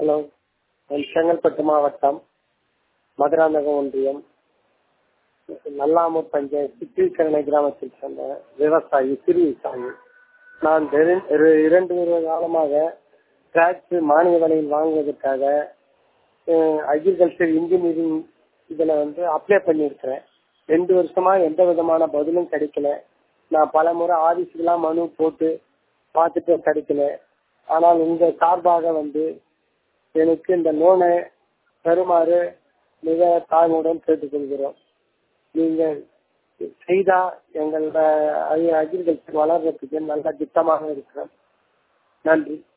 hello நான் செங்கல்பட்டு மாவட்டம் மதுராந்தகம் ஒன்றியம் நல்லாமூர் பஞ்சாயத்து சித்திக்கரணை கிராமத்தில் சேர்ந்த விவசாயி சிறு விவசாயி நான் தெரி- இரு- இரண்டு வருட காலமாக டிராக்டர் மானிய விலையில் வாங்குவதற்காக அக்ரிகல்ச்சர் இன்ஜினியரிங் இதில் வந்து அப்ளை பண்ணியிருக்கிறேன் ரெண்டு வருஷமா எந்த விதமான பதிலும் கிடைக்கல நான் பல முறை ஆஃபீஸுக்கெல்லாம் மனு போட்டு பார்த்துட்டு கிடைக்கல ஆனால் உங்க சார்பாக வந்து எனக்கு இந்த லோனை தருமாறு மிக தாழ்மையுடன் கேட்டுக்கொள்கிறோம் நீங்கள் செய்தா எங்களோட அக்ரிகல்ச்சர் வளர்றதுக்கு நல்ல திட்டமாக இருக்கிறோம் நன்றி